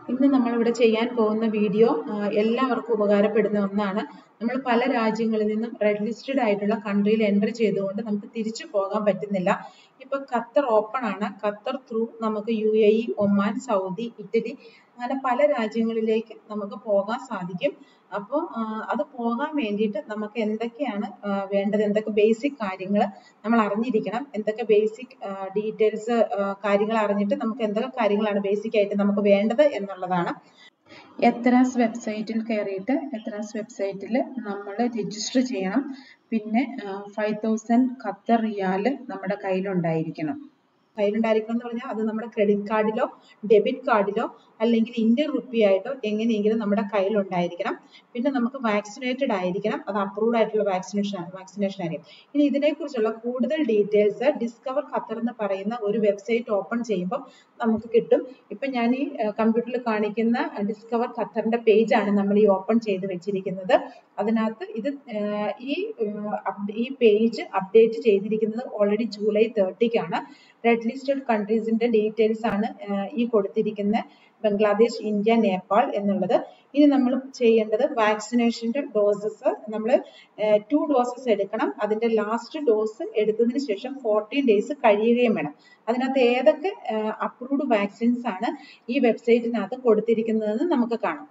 ഇന്ന് നമ്മളിവിടെ ചെയ്യാൻ പോകുന്ന വീഡിയോ എല്ലാവർക്കും ഉപകാരപ്പെടുന്ന ഒന്നാണ് നമ്മൾ പല രാജ്യങ്ങളിൽ നിന്നും റെഡ് ലിസ്റ്റഡ് ആയിട്ടുള്ള കൺട്രിയിൽ എൻ്റർ ചെയ്തുകൊണ്ട് നമുക്ക് തിരിച്ചു പോകാൻ പറ്റുന്നില്ല ഇപ്പൊ ഖത്തർ ഓപ്പൺ ആണ് ഖത്തർ ത്രൂ നമുക്ക് U A E Oman Saudi Italy അങ്ങനെ പല രാജ്യങ്ങളിലേക്ക് നമുക്ക് പോകാൻ സാധിക്കും അപ്പോൾ അത് പോകാൻ വേണ്ടിയിട്ട് നമുക്ക് എന്തൊക്കെയാണ് വേണ്ടത് എന്തൊക്കെ ബേസിക് കാര്യങ്ങൾ നമ്മൾ അറിഞ്ഞിരിക്കണം എന്തൊക്കെ ബേസിക് ഡീറ്റെയിൽസ് കാര്യങ്ങൾ അറിഞ്ഞിട്ട് നമുക്ക് എന്തൊക്കെ കാര്യങ്ങളാണ് ബേസിക് ആയിട്ട് നമുക്ക് വേണ്ടത് എന്നുള്ളതാണ് എത്രാസ് വെബ്സൈറ്റിൽ കയറിയിട്ട് എത്രാസ് വെബ്സൈറ്റിൽ നമ്മൾ രജിസ്റ്റർ ചെയ്യണം പിന്നെ ഫൈവ് തൗസൻഡ് ഖത്തർ റിയാൽ നമ്മുടെ കയ്യിലുണ്ടായിരിക്കണം കയ്യിലുണ്ടായിരിക്കണം എന്ന് പറഞ്ഞാൽ അത് നമ്മുടെ ക്രെഡിറ്റ് കാർഡിലോ ഡെബിറ്റ് കാർഡിലോ അല്ലെങ്കിൽ ഇന്ത്യൻ റുപ്പി ആയിട്ടോ എങ്ങനെയെങ്കിലും നമ്മുടെ കയ്യിലുണ്ടായിരിക്കണം പിന്നെ നമുക്ക് വാക്സിനേറ്റഡ് ആയിരിക്കണം അത് അപ്രൂവ്ഡ് ആയിട്ടുള്ള വാക്സിനേഷൻ വാക്സിനേഷൻ ആയിരിക്കും ഇനി ഇതിനെക്കുറിച്ചുള്ള കൂടുതൽ ഡീറ്റെയിൽസ് ഡിസ്കവർ ഖത്തർ എന്ന് പറയുന്ന ഒരു വെബ്സൈറ്റ് ഓപ്പൺ ചെയ്യുമ്പോൾ നമുക്ക് കിട്ടും ഇപ്പം ഞാൻ ഈ കമ്പ്യൂട്ടറിൽ കാണിക്കുന്ന ഡിസ്കവർ ഖത്തറിന്റെ പേജ് ആണ് നമ്മൾ ഈ ഓപ്പൺ ചെയ്ത് വെച്ചിരിക്കുന്നത് അതിനകത്ത് ഇത് ഈ ഈ പേജ് അപ്ഡേറ്റ് ചെയ്തിരിക്കുന്നത് ഓൾറെഡി ജൂലൈ തേർട്ടിക്കാണ് റെഡ് ലിസ്റ്റഡ് കൺട്രീസിന്റെ ഡീറ്റെയിൽസ് ആണ് ഈ കൊടുത്തിരിക്കുന്ന ബംഗ്ലാദേശ് ഇന്ത്യ നേപ്പാൾ എന്നുള്ളത് ഇനി നമ്മൾ ചെയ്യേണ്ടത് വാക്സിനേഷന്റെ ഡോസസ് നമ്മൾ ടു ഡോസസ് എടുക്കണം അതിന്റെ ലാസ്റ്റ് ഡോസ് എടുത്തതിന് ശേഷം ഫോർട്ടീൻ ഡേയ്സ് കഴിയുകയും വേണം അതിനകത്ത് ഏതൊക്കെ അപ്രൂവ്ഡ് വാക്സിൻസ് ആണ് ഈ വെബ്സൈറ്റിനകത്ത് കൊടുത്തിരിക്കുന്നതെന്ന് നമുക്ക് കാണാം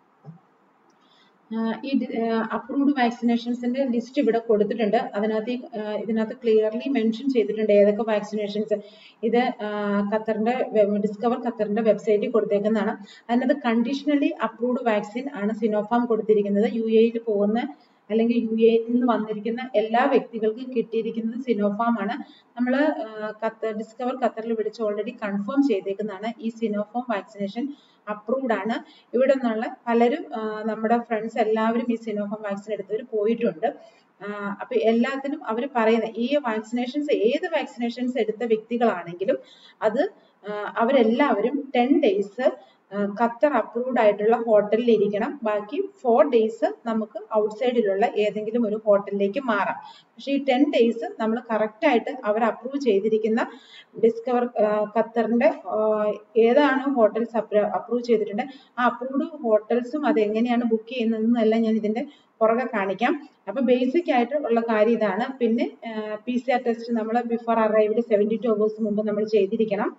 ഈ അപ്രൂവ്ഡ് വാക്സിനേഷൻസിന്റെ ലിസ്റ്റ് ഇവിടെ കൊടുത്തിട്ടുണ്ട് അതിനകത്ത് ഇതിനകത്ത് ക്ലിയർലി മെൻഷൻ ചെയ്തിട്ടുണ്ട് ഏതൊക്കെ വാക്സിനേഷൻസ് ഇത് ഖത്തറിന്റെ ഡിസ്കവർ ഖത്തറിന്റെ വെബ്സൈറ്റിൽ കൊടുത്തേക്കുന്നതാണ് അതിനകത്ത് കണ്ടീഷണലി അപ്രൂവ്ഡ് വാക്സിൻ ആണ് സിനോഫാം കൊടുത്തിരിക്കുന്നത് യു എയിൽ പോകുന്ന അല്ലെങ്കിൽ യു എയിൽ നിന്ന് വന്നിരിക്കുന്ന എല്ലാ വ്യക്തികൾക്കും കിട്ടിയിരിക്കുന്നത് സിനോഫാം ആണ് നമ്മൾ ഖത്തർ ഡിസ്കവർ ഖത്തറിൽ വിളിച്ച് ഓൾറെഡി കൺഫേം ചെയ്തേക്കുന്നതാണ് ഈ സിനോഫാം വാക്സിനേഷൻ അപ്രൂവ്ഡ് ആണ് ഇവിടെ നിന്നുള്ള പലരും നമ്മുടെ ഫ്രണ്ട്സ് എല്ലാവരും ഈ സിനോഫാം വാക്സിൻ എടുത്തവർ പോയിട്ടുണ്ട് അപ്പൊ എല്ലാത്തിനും അവർ പറയുന്ന ഈ വാക്സിനേഷൻസ് ഏത് വാക്സിനേഷൻസ് എടുത്ത വ്യക്തികളാണെങ്കിലും അത് അവരെല്ലാവരും ടെൻ ഡേയ്സ് ഖത്തർ അപ്രൂവ്ഡ് ആയിട്ടുള്ള ഹോട്ടലിൽ ഇരിക്കണം ബാക്കി ഫോർ ഡേയ്സ് നമുക്ക് ഔട്ട്സൈഡിലുള്ള ഏതെങ്കിലും ഒരു ഹോട്ടലിലേക്ക് മാറാം പക്ഷേ ഈ ടെൻ ഡേയ്സ് നമ്മൾ കറക്റ്റ് ആയിട്ട് അവർ അപ്രൂവ് ചെയ്തിരിക്കുന്ന ഡിസ്കവർ ഖത്തറിന്റെ ഏതാണ് ഹോട്ടൽസ് അപ്രൂവ് ചെയ്തിട്ടുണ്ട് ആ അപ്രൂവ്ഡ് ഹോട്ടൽസും അത് എങ്ങനെയാണ് ബുക്ക് ചെയ്യുന്നതെന്നെല്ലാം ഞാൻ ഇതിന്റെ പുറകെ കാണിക്കാം അപ്പൊ ബേസിക് ആയിട്ട് ഉള്ള കാര്യം ഇതാണ് പിന്നെ പി സി ആർ ടെസ്റ്റ് നമ്മൾ before arrival seventy two hours മുമ്പ് നമ്മൾ ചെയ്തിരിക്കണം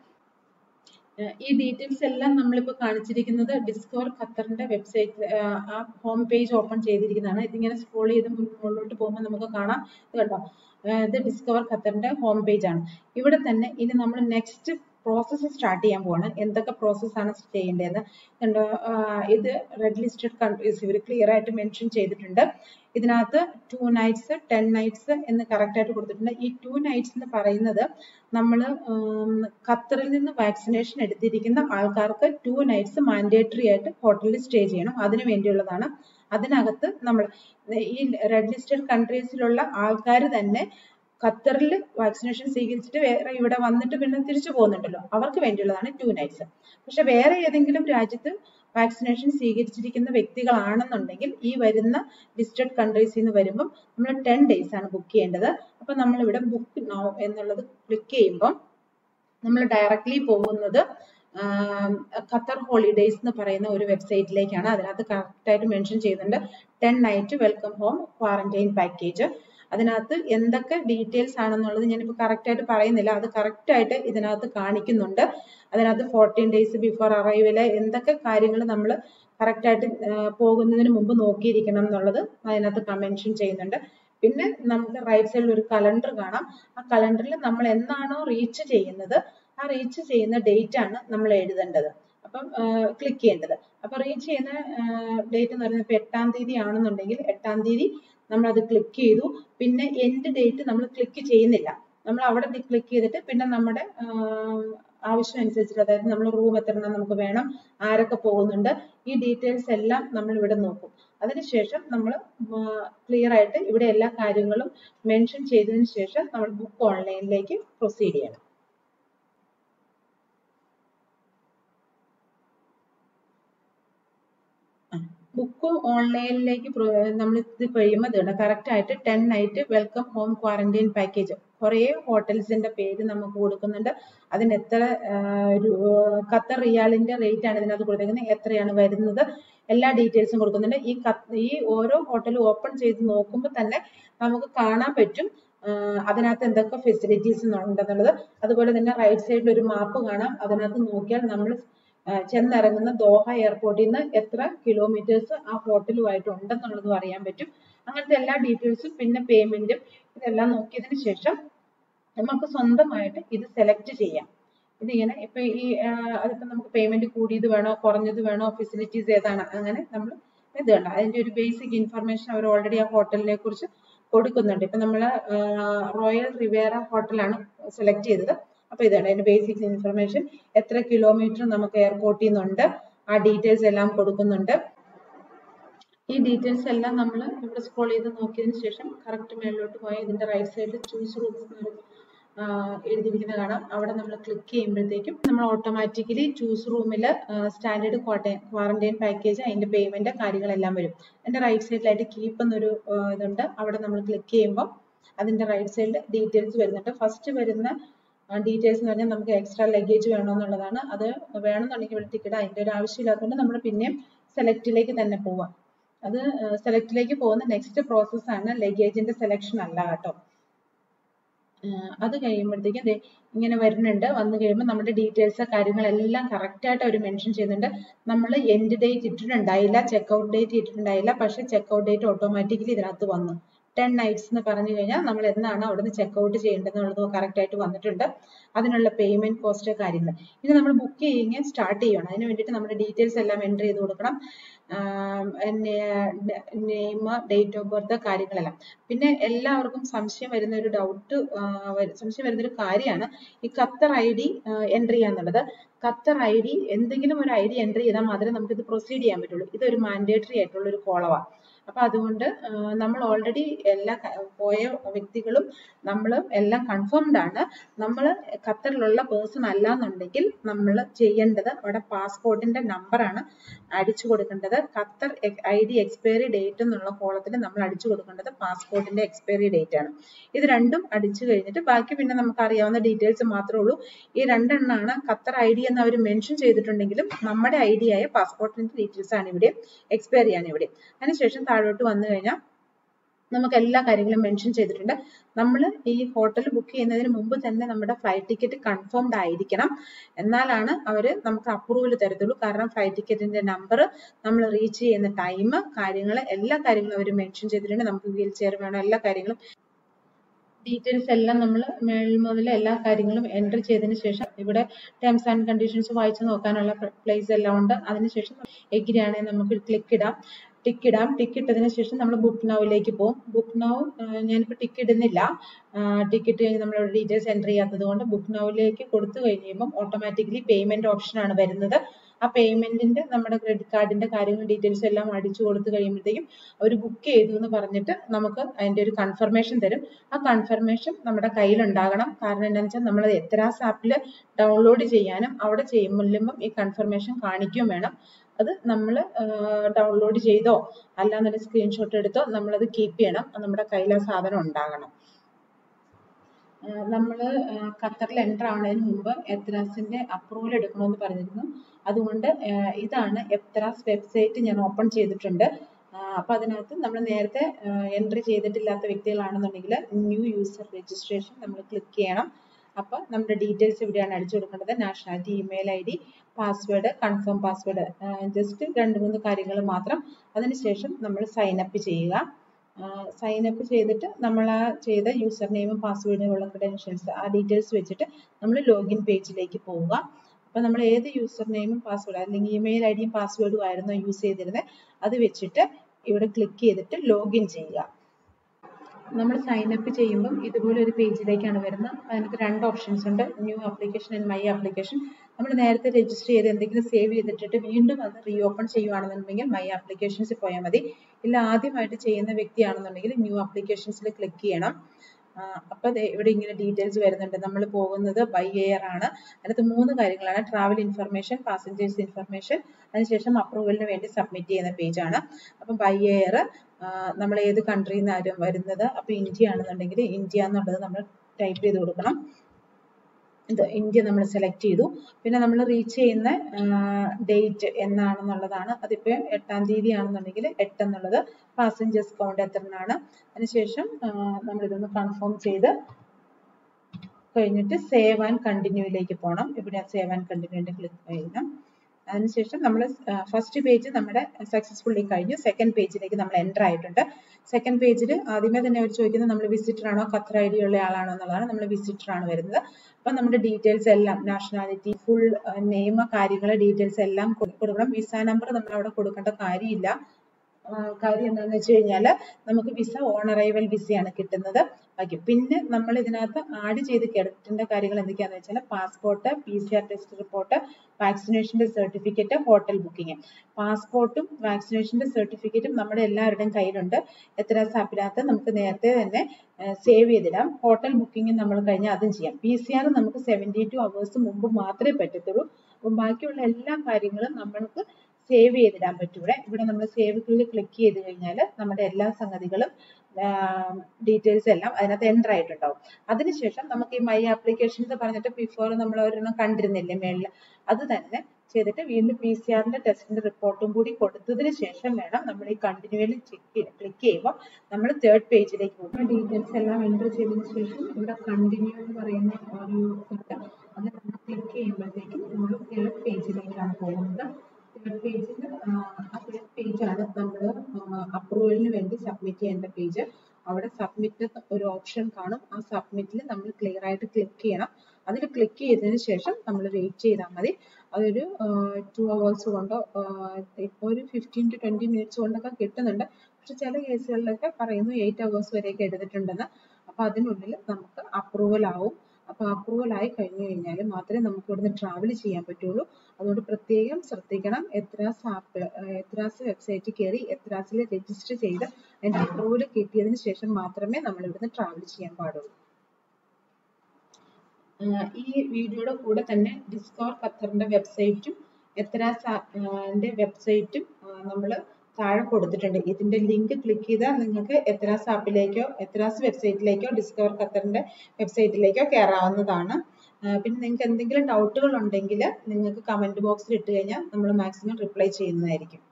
ഈ ഡീറ്റെയിൽസ് എല്ലാം നമ്മളിപ്പോൾ കാണിച്ചിരിക്കുന്നത് ഡിസ്കവർ ഖത്തറിന്റെ വെബ്സൈറ്റ് ആ ഹോം പേജ് ഓപ്പൺ ചെയ്തിരിക്കുന്നതാണ് ഇതിങ്ങനെ സ്ക്രോൾ ചെയ്ത് മുകളിലോട്ട് പോകുമ്പോൾ നമുക്ക് കാണാം ഇത് കണ്ടോ ഇത് ഡിസ്കവർ ഖത്തറിന്റെ ഹോം പേജ് ആണ് ഇവിടെ തന്നെ ഇനി നമ്മൾ നെക്സ്റ്റ് പ്രോസസ്സ് സ്റ്റാർട്ട് ചെയ്യാൻ പോവാണ് എന്തൊക്കെ പ്രോസസ്സാണ് ചെയ്യേണ്ടത് കണ്ടോ ഇത് റെഡ് ലിസ്റ്റഡ് കൺട്രീസ് ഇവർ ക്ലിയർ ആയിട്ട് മെൻഷൻ ചെയ്തിട്ടുണ്ട് ഇതിനകത്ത് ടു നൈറ്റ്സ് ടെൻ നൈറ്റ്സ് എന്ന് കറക്റ്റ് ആയിട്ട് കൊടുത്തിട്ടുണ്ട് ഈ ടു നൈറ്റ്സ് എന്ന് പറയുന്നത് നമ്മൾ ഖത്തറിൽ നിന്ന് വാക്സിനേഷൻ എടുത്തിരിക്കുന്ന ആൾക്കാർക്ക് ടു നൈറ്റ്സ് മാൻഡേറ്ററി ആയിട്ട് ഹോട്ടലിൽ സ്റ്റേ ചെയ്യണം അതിനു വേണ്ടിയുള്ളതാണ് അതിനകത്ത് നമ്മൾ ഈ റെഡ് ലിസ്റ്റഡ് കൺട്രീസിലുള്ള ആൾക്കാർ തന്നെ ഖത്തറിൽ വാക്സിനേഷൻ സ്വീകരിച്ചിട്ട് വേറെ ഇവിടെ വന്നിട്ട് പിന്നെ തിരിച്ചു പോകുന്നുണ്ടല്ലോ അവർക്ക് വേണ്ടിയുള്ളതാണ് ടു നൈറ്റ്സ് പക്ഷെ വേറെ ഏതെങ്കിലും രാജ്യത്ത് വാക്സിനേഷൻ സ്വീകരിച്ചിരിക്കുന്ന വ്യക്തികളാണെന്നുണ്ടെങ്കിൽ ഈ വരുന്ന ലിസ്റ്റഡ് കൺട്രീസിൽ നിന്ന് വരുമ്പം നമ്മൾ ടെൻ ഡേയ്സ് ആണ് ബുക്ക് ചെയ്യേണ്ടത് അപ്പൊ നമ്മൾ ഇവിടെ ബുക്ക് നൗ എന്നുള്ളത് ക്ലിക്ക് ചെയ്യുമ്പോൾ നമ്മൾ ഡയറക്റ്റ്ലി പോകുന്നത് ഖത്തർ ഹോളിഡേയ്സ് എന്ന് പറയുന്ന ഒരു വെബ്സൈറ്റിലേക്കാണ് അതിനകത്ത് കറക്റ്റായിട്ട് മെൻഷൻ ചെയ്യുന്നുണ്ട് ten night welcome home quarantine package അതിനകത്ത് എന്തൊക്കെ ഡീറ്റെയിൽസ് ആണെന്നുള്ളത് ഞാനിപ്പോൾ കറക്റ്റ് ആയിട്ട് പറയുന്നില്ല അത് കറക്റ്റ് ആയിട്ട് ഇതിനകത്ത് കാണിക്കുന്നുണ്ട് അതിനകത്ത് ഫോർട്ടീൻ ഡേയ്സ് ബിഫോർ അറൈവല് എന്തൊക്കെ കാര്യങ്ങൾ നമ്മൾ കറക്റ്റ് ആയിട്ട് പോകുന്നതിന് മുമ്പ് നോക്കിയിരിക്കണം എന്നുള്ളത് അതിനകത്ത് മെൻഷൻ ചെയ്യുന്നുണ്ട് പിന്നെ നമുക്ക് റൈറ്റ് സൈഡിൽ ഒരു കലണ്ടർ കാണാം ആ കലണ്ടറിൽ നമ്മൾ എന്നാണോ റീച്ച് ചെയ്യുന്നത് ആ റീച്ച് ചെയ്യുന്ന ഡേറ്റ് ആണ് നമ്മൾ എഴുതേണ്ടത് അപ്പം ക്ലിക്ക് ചെയ്യേണ്ടത് അപ്പൊ റീച്ച് ചെയ്യുന്ന ഡേറ്റ് എന്ന് പറയുന്നത് ഇപ്പൊ എട്ടാം തീയതി ആണെന്നുണ്ടെങ്കിൽ എട്ടാം തീയതി നമ്മൾ അത് ക്ലിക്ക് ചെയ്തു പിന്നെ എൻഡ് ഡേറ്റ് നമ്മൾ ക്ലിക്ക് ചെയ്യുന്നില്ല നമ്മൾ അവിടെ ക്ലിക്ക് ചെയ്തിട്ട് പിന്നെ നമ്മുടെ ആവശ്യം അനുസരിച്ചിട്ട് അതായത് നമ്മൾ റൂം എത്ര എണ്ണം നമുക്ക് വേണം ആരൊക്കെ പോകുന്നുണ്ട് ഈ ഡീറ്റെയിൽസ് എല്ലാം നമ്മൾ ഇവിടെ നോക്കും അതിനുശേഷം നമ്മൾ ക്ലിയർ ആയിട്ട് ഇവിടെ എല്ലാ കാര്യങ്ങളും മെൻഷൻ ചെയ്തതിന് ശേഷം നമ്മൾ ബുക്ക് ഓൺലൈനിലേക്ക് പ്രൊസീഡ് ചെയ്യണം ബുക്ക് ഓൺലൈനിലേക്ക് നമ്മൾ ഇത് കഴിയുമ്പോൾ ഇതുണ്ട് കറക്റ്റ് ആയിട്ട് ten night welcome home quarantine package കുറേ ഹോട്ടൽസിന്റെ പേര് നമുക്ക് കൊടുക്കുന്നുണ്ട് അതിന് എത്ര ഖത്തർ റിയാലിന്റെ റേറ്റ് ആണ് ഇതിനകത്ത് കൊടുത്തേക്കുന്നത് എത്രയാണ് വരുന്നത് എല്ലാ ഡീറ്റെയിൽസും കൊടുക്കുന്നുണ്ട് ഈ ഈ ഓരോ ഹോട്ടലും ഓപ്പൺ ചെയ്ത് നോക്കുമ്പോൾ തന്നെ നമുക്ക് കാണാൻ പറ്റും അതിനകത്ത് എന്തൊക്കെ ഫെസിലിറ്റീസ് ഉണ്ടെന്നുള്ളത് അതുപോലെ തന്നെ റൈറ്റ് സൈഡിൽ ഒരു മാപ്പ് കാണാം അതിനകത്ത് നോക്കിയാൽ നമ്മൾ ചെന്നിറങ്ങുന്ന ദോഹ എയർപോർട്ടിൽ നിന്ന് എത്ര കിലോമീറ്റേഴ്സ് ആ ഹോട്ടലുമായിട്ട് ഉണ്ടെന്നുള്ളതും അറിയാൻ പറ്റും അങ്ങനത്തെ എല്ലാ ഡീറ്റെയിൽസും പിന്നെ പേയ്മെന്റും ഇതെല്ലാം നോക്കിയതിന് ശേഷം നമുക്ക് സ്വന്തമായിട്ട് ഇത് സെലക്ട് ചെയ്യാം ഇതിങ്ങനെ ഇപ്പൊ ഈ അതിപ്പോ നമുക്ക് പേയ്മെന്റ് കൂടിയത് വേണോ കുറഞ്ഞത് വേണോ ഫെസിലിറ്റീസ് ഏതാണ് അങ്ങനെ നമ്മൾ ഇത് കണ്ട അതിന്റെ ഒരു ബേസിക് ഇൻഫർമേഷൻ അവർ ഓൾറെഡി ആ ഹോട്ടലിനെ കുറിച്ച് കൊടുക്കുന്നുണ്ട് ഇപ്പൊ നമ്മൾ റോയൽ റിവേറ ഹോട്ടലാണ് സെലക്ട് ചെയ്തത് അപ്പൊ ഇതാണ് അതിന്റെ ബേസിക് ഇൻഫർമേഷൻ എത്ര കിലോമീറ്റർ നമുക്ക് എയർപോർട്ടിൽ നിന്നുണ്ട് ആ ഡീറ്റെയിൽസ് എല്ലാം കൊടുക്കുന്നുണ്ട് ഈ ഡീറ്റെയിൽസ് എല്ലാം നമ്മൾ ഇവിടെ സ്ക്രോൾ ചെയ്ത് നോക്കിയതിന് ശേഷം കറക്റ്റ് മേളിലോട്ട് പോയി ഇതിന്റെ റൈറ്റ് സൈഡിൽ ചൂസ് റൂംസ് എന്നൊരു എഴുതിയിരിക്കുന്നത് കാണാം അവിടെ നമ്മൾ ക്ലിക്ക് ചെയ്യുമ്പോഴത്തേക്കും നമ്മൾ ഓട്ടോമാറ്റിക്കലി ചൂസ് റൂമിൽ സ്റ്റാൻഡേർഡ് ക്വാറന്റൈൻ പാക്കേജ് അതിന്റെ പേയ്മെന്റ് കാര്യങ്ങളെല്ലാം വരും അതിന്റെ റൈറ്റ് സൈഡിലായിട്ട് കീപ്പ് എന്നൊരു ഇതുണ്ട് അവിടെ നമ്മൾ ക്ലിക്ക് ചെയ്യുമ്പോൾ അതിന്റെ റൈറ്റ് സൈഡിൽ ഡീറ്റെയിൽസ് വരുന്നുണ്ട് ഫസ്റ്റ് വരുന്ന ഡീറ്റെയിൽസ് എന്ന് പറഞ്ഞാൽ നമുക്ക് എക്സ്ട്രാ ലഗേജ് വേണമെന്നുള്ളതാണ് അത് വേണമെന്നുണ്ടെങ്കിൽ ഇവിടെ ടിക്കറ്റ് അതിന്റെ ഒരു ആവശ്യമില്ലാത്തതുകൊണ്ട് നമ്മൾ പിന്നെയും സെലക്റ്റിലേക്ക് തന്നെ പോവാം അത് സെലക്റ്റിലേക്ക് പോകുന്ന നെക്സ്റ്റ് പ്രോസസ് ആണ് ലഗേജിന്റെ സെലക്ഷൻ അല്ല കേട്ടോ അത് കഴിയുമ്പോഴത്തേക്കും ദേ ഇങ്ങനെ വരുന്നുണ്ട് വന്നു കഴിയുമ്പോൾ നമ്മുടെ ഡീറ്റെയിൽസ് കാര്യങ്ങളെല്ലാം കറക്റ്റ് ആയിട്ട് അവർ മെൻഷൻ ചെയ്യുന്നുണ്ട് നമ്മൾ എൻഡ് ഡേറ്റ് ഇട്ടിട്ടുണ്ടായില്ല ചെക്കൗട്ട് ഡേറ്റ് ഇട്ടിട്ടുണ്ടായില്ല പക്ഷെ ചെക്കൗട്ട് ഡേറ്റ് ഓട്ടോമാറ്റിക്കലി ഇതിനകത്ത് വന്നു ടെൻ നൈറ്റ്സ് എന്ന് പറഞ്ഞു കഴിഞ്ഞാൽ നമ്മൾ എന്നാണ് അവിടുന്ന് ചെക്കൗട്ട് ചെയ്യേണ്ടതെന്നുള്ളത് കറക്റ്റ് ആയിട്ട് വന്നിട്ടുണ്ട് അതിനുള്ള പേയ്മെന്റ് കോസ്റ്റ് കാര്യങ്ങൾ ഇനി നമ്മൾ ബുക്ക് ചെയ്യുക സ്റ്റാർട്ട് ചെയ്യണം അതിന് വേണ്ടിയിട്ട് നമ്മുടെ ഡീറ്റെയിൽസ് എല്ലാം എൻ്റർ ചെയ്ത് കൊടുക്കണം നെയിം ഡേറ്റ് ഓഫ് ബർത്ത് കാര്യങ്ങളെല്ലാം പിന്നെ എല്ലാവർക്കും സംശയം വരുന്ന ഒരു ഡൗട്ട് സംശയം വരുന്ന ഒരു കാര്യമാണ് ഈ ഖത്തർ ഐ ഡി എൻ്റർ ചെയ്യാന്നുള്ളത് ഖത്തർ ഐ ഡി എന്തെങ്കിലും ഒരു ഐ ഡി എൻ്റർ ചെയ്താൽ മാത്രമേ നമുക്ക് ഇത് പ്രൊസീഡ് ചെയ്യാൻ പറ്റുള്ളൂ ഇതൊരു മാൻഡേറ്ററി ആയിട്ടുള്ള ഒരു കോളവാണ് അപ്പൊ അതുകൊണ്ട് നമ്മൾ ഓൾറെഡി എല്ലാ പോയ വ്യക്തികളും നമ്മൾ എല്ലാം കൺഫേംഡ് ആണ് നമ്മൾ ഖത്തറിലുള്ള പേഴ്സൺ അല്ല എന്നുണ്ടെങ്കിൽ നമ്മൾ ചെയ്യേണ്ടത് അവിടെ പാസ്പോർട്ടിന്റെ നമ്പറാണ് അടിച്ചു കൊടുക്കേണ്ടത് Qatar I D expiry date എന്നുള്ള കോളത്തിൽ നമ്മൾ അടിച്ചു കൊടുക്കേണ്ടത് പാസ്പോർട്ടിന്റെ എക്സ്പയറി ഡേറ്റ് ആണ് ഇത് രണ്ടും അടിച്ചു കഴിഞ്ഞിട്ട് ബാക്കി പിന്നെ നമുക്ക് അറിയാവുന്ന ഡീറ്റെയിൽസ് മാത്രമേ ഉള്ളൂ ഈ രണ്ടെണ്ണമാണ് ഖത്തർ ഐ ഡി എന്ന് അവർ മെൻഷൻ ചെയ്തിട്ടുണ്ടെങ്കിലും നമ്മുടെ ഐ ഡി ആയ പാസ്പോർട്ടിന്റെ ഡീറ്റെയിൽസ് ആണ് ഇവിടെ എക്സ്പയറി ആണ് ഇവിടെ അതിനുശേഷം താഴോട്ട് വന്നു കഴിഞ്ഞാൽ നമുക്ക് എല്ലാ കാര്യങ്ങളും മെൻഷൻ ചെയ്തിട്ടുണ്ട് നമ്മൾ ഈ ഹോട്ടൽ ബുക്ക് ചെയ്യുന്നതിന് മുമ്പ് തന്നെ നമ്മുടെ ഫ്ലൈറ്റ് ടിക്കറ്റ് കൺഫേംഡ് ആയിരിക്കണം എന്നാലാണ് അവർ നമുക്ക് അപ്രൂവൽ തരത്തുള്ളൂ കാരണം ഫ്ലൈറ്റ് ടിക്കറ്റിന്റെ നമ്പർ നമ്മൾ റീച്ച് ചെയ്യുന്ന ടൈം കാര്യങ്ങൾ എല്ലാ കാര്യങ്ങളും അവർ മെൻഷൻ ചെയ്തിട്ടുണ്ട് നമുക്ക് വീൽ ചെയർ വേണം എല്ലാ കാര്യങ്ങളും ഡീറ്റെയിൽസ് എല്ലാം നമ്മൾ മേളിൽ മുതൽ എല്ലാ കാര്യങ്ങളും എൻ്റർ ചെയ്തതിന് ശേഷം ഇവിടെ ടേംസ് ആൻഡ് കണ്ടീഷൻസ് വായിച്ച് നോക്കാനുള്ള പ്ലേസ് എല്ലാം ഉണ്ട് അതിനുശേഷം എഗ്രി ആണെങ്കിൽ നമുക്ക് ക്ലിക്ക് ഇടാം ടിക്ക് ഇടാം ടിക്ക് ഇട്ടതിന് ശേഷം നമ്മൾ ബുക്ക് നൗവിലേക്ക് പോകും ബുക്ക് നൗ ഞാനിപ്പോൾ ടിക്ക് ഇടുന്നില്ല ടിക്കറ്റ് കഴിഞ്ഞ് നമ്മൾ ഡീറ്റെയിൽസ് എൻ്റർ ചെയ്യാത്തത് കൊണ്ട് ബുക്ക് നൗവിലേക്ക് കൊടുത്തു കഴിയുമ്പം ഓട്ടോമാറ്റിക്കലി പേയ്മെന്റ് ഓപ്ഷൻ ആണ് വരുന്നത് ആ പേയ്മെന്റിന്റെ നമ്മുടെ ക്രെഡിറ്റ് കാർഡിന്റെ കാര്യങ്ങൾ ഡീറ്റെയിൽസ് എല്ലാം അടിച്ചു കൊടുത്തു കഴിയുമ്പോഴത്തേക്കും അവർ ബുക്ക് ചെയ്തു എന്ന് പറഞ്ഞിട്ട് നമുക്ക് അതിന്റെ ഒരു കൺഫർമേഷൻ തരും ആ കൺഫർമേഷൻ നമ്മുടെ കയ്യിൽ ഉണ്ടാകണം കാരണം എന്താണെന്ന് വെച്ചാൽ നമ്മൾ എത്രാസ് ആപ്പിൽ ഡൗൺലോഡ് ചെയ്യാനും അവിടെ ചെയ്യുമ്പോഴും ഈ കൺഫർമേഷൻ കാണിക്കുകയും വേണം അത് നമ്മൾ ഡൗൺലോഡ് ചെയ്തോ അല്ലാന്നൊരു സ്ക്രീൻഷോട്ട് എടുത്തോ നമ്മളത് കീപ്പ് ചെയ്യണം നമ്മുടെ കയ്യിൽ ആ സാധനം ഉണ്ടാകണം നമ്മൾ ഖത്തറിൽ എൻ്റർ ആവുന്നതിന് മുമ്പ് എത്രാസിന്റെ അപ്രൂവൽ എടുക്കണമെന്ന് പറഞ്ഞിരുന്നു അതുകൊണ്ട് ഇതാണ് എത്രാസ് വെബ്സൈറ്റ് ഞാൻ ഓപ്പൺ ചെയ്തിട്ടുണ്ട് അപ്പൊ അതിനകത്ത് നമ്മൾ നേരത്തെ എൻട്രി ചെയ്തിട്ടില്ലാത്ത വ്യക്തികളാണെന്നുണ്ടെങ്കിൽ ന്യൂ യൂസർ രജിസ്ട്രേഷൻ നമ്മൾ ക്ലിക്ക് ചെയ്യണം അപ്പൊ നമ്മുടെ ഡീറ്റെയിൽസ് ഇവിടെയാണ് അടിച്ചു കൊടുക്കേണ്ടത് nationality email I D password confirm password just രണ്ട് മൂന്ന് കാര്യങ്ങൾ മാത്രം അതിനുശേഷം നമ്മൾ സൈൻ അപ്പ് ചെയ്യുക സൈൻ അപ്പ് ചെയ്തിട്ട് നമ്മൾ ആ ചെയ്ത യൂസർ നെയിമും പാസ്വേഡും ഉള്ള ക്രെഡൻഷ്യൽസ് ആ ഡീറ്റെയിൽസ് വെച്ചിട്ട് നമ്മൾ ലോഗിൻ പേജിലേക്ക് പോവുക അപ്പോൾ നമ്മൾ ഏത് യൂസർ നെയിമും പാസ്വേഡ് അല്ലെങ്കിൽ ഇമെയിൽ ഐ ഡിയും പാസ്വേഡും ആയിരുന്നോ യൂസ് ചെയ്തിരുന്നത് അത് വെച്ചിട്ട് ഇവിടെ ക്ലിക്ക് ചെയ്തിട്ട് ലോഗിൻ ചെയ്യുക നമ്മൾ സൈൻ അപ്പ് ചെയ്യുമ്പം ഇതുപോലെ ഒരു പേജിലേക്കാണ് വരുന്നത് അതിനകത്ത് രണ്ട് ഓപ്ഷൻസ് ഉണ്ട് new application and my application നമ്മൾ നേരത്തെ രജിസ്റ്റർ ചെയ്ത് എന്തെങ്കിലും സേവ് ചെയ്തിട്ടിട്ട് വീണ്ടും അത് റീ ഓപ്പൺ ചെയ്യുവാണെന്നുണ്ടെങ്കിൽ മൈ ആപ്ലിക്കേഷൻസിൽ പോയാൽ മതി ഇല്ല ആദ്യമായിട്ട് ചെയ്യുന്ന വ്യക്തിയാണെന്നുണ്ടെങ്കിൽ ന്യൂ ആപ്ലിക്കേഷൻസിൽ ക്ലിക്ക് ചെയ്യണം അപ്പോൾ ഇവിടെ ഇങ്ങനെ ഡീറ്റെയിൽസ് വരുന്നുണ്ട് നമ്മൾ പോകുന്നത് ബൈ എയർ ആണ് അതിനകത്ത് മൂന്ന് കാര്യങ്ങളാണ് ട്രാവൽ ഇൻഫർമേഷൻ പാസഞ്ചേഴ്സ് ഇൻഫർമേഷൻ അതിനുശേഷം അപ്രൂവലിന് വേണ്ടി സബ്മിറ്റ് ചെയ്യുന്ന പേജാണ് അപ്പം ബൈ എയർ നമ്മൾ ഏത് കൺട്രിയിൽ നിന്നാരും വരുന്നത് അപ്പോൾ ഇന്ത്യ ആണെന്നുണ്ടെങ്കിൽ ഇന്ത്യ എന്നുള്ളത് നമ്മൾ ടൈപ്പ് ചെയ്ത് കൊടുക്കണം ഇത് ഇന്ത്യ നമ്മൾ സെലക്ട് ചെയ്തു പിന്നെ നമ്മൾ റീച്ച് ചെയ്യുന്ന ഡേറ്റ് എന്നാണെന്നുള്ളതാണ് അതിപ്പോൾ എട്ടാം തീയതി ആണെന്നുണ്ടെങ്കിൽ എട്ട് എന്നുള്ളത് പാസഞ്ചേഴ്സ് കൗണ്ട് എത്രയാണ് അതിനുശേഷം നമ്മളിതൊന്ന് കൺഫേം ചെയ്ത് കഴിഞ്ഞിട്ട് സേവ് ആൻഡ് കണ്ടിന്യൂയിലേക്ക് പോകണം ഇവിടെ സേവ് ആൻഡ് കണ്ടിന്യൂവിൻ്റെ ക്ലിക്ക് ചെയ്യണം അതിനുശേഷം നമ്മൾ ഫസ്റ്റ് പേജ് നമ്മുടെ സക്സസ്ഫുള്ളി കഴിഞ്ഞു സെക്കൻഡ് പേജിലേക്ക് നമ്മൾ എൻ്റർ ആയിട്ടുണ്ട് സെക്കൻഡ് പേജിൽ ആദ്യമേ തന്നെ അവർ ചോദിക്കുന്നത് നമ്മൾ വിസിറ്റർ ആണോ ഖത്തർ ഐ ഡി ഉള്ള ആളാണോ എന്നുള്ളതാണ് നമ്മൾ വിസിറ്റർ ആണ് വരുന്നത് അപ്പം നമ്മുടെ ഡീറ്റെയിൽസ് എല്ലാം നാഷണാലിറ്റി ഫുൾ നെയിം കാര്യങ്ങൾ ഡീറ്റെയിൽസ് എല്ലാം കൊടുക്കണം വിസ നമ്പർ നമ്മൾ അവിടെ കൊടുക്കേണ്ട കാര്യമില്ല കാര്യം എന്താണെന്ന് വെച്ച് കഴിഞ്ഞാൽ നമുക്ക് വിസ ഓൺ അറൈവൽ വിസയാണ് കിട്ടുന്നത് ബാക്കി പിന്നെ നമ്മൾ ഇതിനകത്ത് ആഡ് ചെയ്ത് കിടക്കേണ്ട കാര്യങ്ങൾ എന്തൊക്കെയാണെന്ന് വെച്ചാൽ passport P C R test report വാക്സിനേഷൻ്റെ സർട്ടിഫിക്കറ്റ് ഹോട്ടൽ ബുക്കിംഗ് പാസ്പോർട്ടും വാക്സിനേഷൻ്റെ സർട്ടിഫിക്കറ്റും നമ്മുടെ എല്ലാവരുടെയും കയ്യിലുണ്ട് എത്ര ആപ്പിനകത്ത് നമുക്ക് നേരത്തെ തന്നെ സേവ് ചെയ്തിടാം ഹോട്ടൽ ബുക്കിംഗ് നമ്മൾ കഴിഞ്ഞാൽ അതും ചെയ്യാം പി സി ആർ നമുക്ക് സെവൻറ്റി ടു അവേഴ്സ് മുമ്പ് മാത്രമേ പറ്റത്തുള്ളൂ അപ്പം ബാക്കിയുള്ള എല്ലാ കാര്യങ്ങളും നമ്മൾക്ക് സേവ് ചെയ്തിടാൻ പറ്റും ഇവിടെ ഇവിടെ നമ്മൾ സേവ് ക്ലിക്ക് ചെയ്ത് കഴിഞ്ഞാൽ നമ്മുടെ എല്ലാ സംഗതികളും ഡീറ്റെയിൽസ് എല്ലാം അതിനകത്ത് എൻ്റർ ആയിട്ടുണ്ടാവും അതിനുശേഷം നമുക്ക് ഈ മൈ ആപ്ലിക്കേഷൻസ് പറഞ്ഞിട്ട് ബിഫോർ നമ്മൾ ഒരെണ്ണം കണ്ടിരുന്നില്ലേ മേളിൽ അത് തന്നെ ചെയ്തിട്ട് വീണ്ടും പി സി ആറിന്റെ ടെസ്റ്റിന്റെ റിപ്പോർട്ടും കൂടി കൊടുത്തതിന് ശേഷം വേണം നമ്മൾ ഈ കണ്ടിന്യൂവിൽ ചെക്ക് ക്ലിക്ക് ചെയ്യുമ്പോൾ നമ്മൾ തേർഡ് പേജിലേക്ക് പോകും ഡീറ്റെയിൽസ് എല്ലാം എൻ്റർ ചെയ്തതിന് ശേഷം ഇവിടെ കണ്ടിന്യൂ എന്ന് പറയുന്ന ഒരു അത് നമ്മൾ ക്ലിക്ക് ചെയ്യുമ്പോഴത്തേക്കും നമ്മൾ തേർഡ് പേജിലേക്കാണ് പോകുന്നത് തേർഡ് പേജിൽ ആ തേർഡ് പേജാണ് നമ്മൾ അപ്രൂവലിന് വേണ്ടി സബ്മിറ്റ് ചെയ്യേണ്ട പേജ് അവിടെ സബ്മിറ്റ് ഒരു ഓപ്ഷൻ കാണും ആ സബ്മിറ്റിൽ നമ്മൾ ക്ലിയർ ആയിട്ട് ക്ലിക്ക് ചെയ്യണം അതിൽ ക്ലിക്ക് ചെയ്തതിന് ശേഷം നമ്മൾ വെയിറ്റ് ചെയ്താൽ മതി അതൊരു ടു അവേഴ്സ് കൊണ്ടോ ഇപ്പോൾ ഒരു ഫിഫ്റ്റീൻ ടു ട്വൻറ്റി മിനിറ്റ്സ് കൊണ്ടൊക്കെ കിട്ടുന്നുണ്ട് പക്ഷെ ചില കേസുകളിലൊക്കെ പറയുന്നു എയ്റ്റ് അവേഴ്സ് വരെയൊക്കെ എടുത്തിട്ടുണ്ടെന്ന് അപ്പോൾ അതിനുള്ളിൽ നമുക്ക് അപ്രൂവൽ ആവും അപ്പോൾ അപ്രൂവൽ ആയി കഴിഞ്ഞു കഴിഞ്ഞാൽ മാത്രമേ നമുക്ക് ഇവിടുന്ന് ട്രാവൽ ചെയ്യാൻ പറ്റുള്ളൂ അതുകൊണ്ട് പ്രത്യേകം ശ്രദ്ധിക്കണം എത്രാസ് ആപ്പ് എത്രാസ് വെബ്സൈറ്റിൽ കയറി എത്രാസിൽ രജിസ്റ്റർ ചെയ്ത് അതിൻ്റെ അപ്രൂവൽ കിട്ടിയതിന് ശേഷം മാത്രമേ നമ്മൾ ഇവിടുന്ന് ട്രാവൽ ചെയ്യാൻ പാടുള്ളൂ ഈ വീഡിയോയുടെ കൂടെ തന്നെ ഡിസ്കവർ ഖത്തറിന്റെ വെബ്സൈറ്റും എത്രാസിന്റെ വെബ്സൈറ്റും നമ്മൾ താഴെ കൊടുത്തിട്ടുണ്ട് ഇതിന്റെ ലിങ്ക് ക്ലിക്ക് ചെയ്താൽ നിങ്ങൾക്ക് എത്രാസ് ആപ്പിലേക്കോ എത്രാസ് വെബ്സൈറ്റിലേക്കോ ഡിസ്കവർ ഖത്തറിന്റെ വെബ്സൈറ്റിലേക്കോ കയറാവുന്നതാണ് പിന്നെ നിങ്ങൾക്ക് എന്തെങ്കിലും ഡൗട്ടുകൾ ഉണ്ടെങ്കിൽ നിങ്ങൾക്ക് കമന്റ് ബോക്സിൽ ഇട്ട് കഴിഞ്ഞാൽ നമ്മൾ മാക്സിമം റിപ്ലൈ ചെയ്യുന്നതായിരിക്കും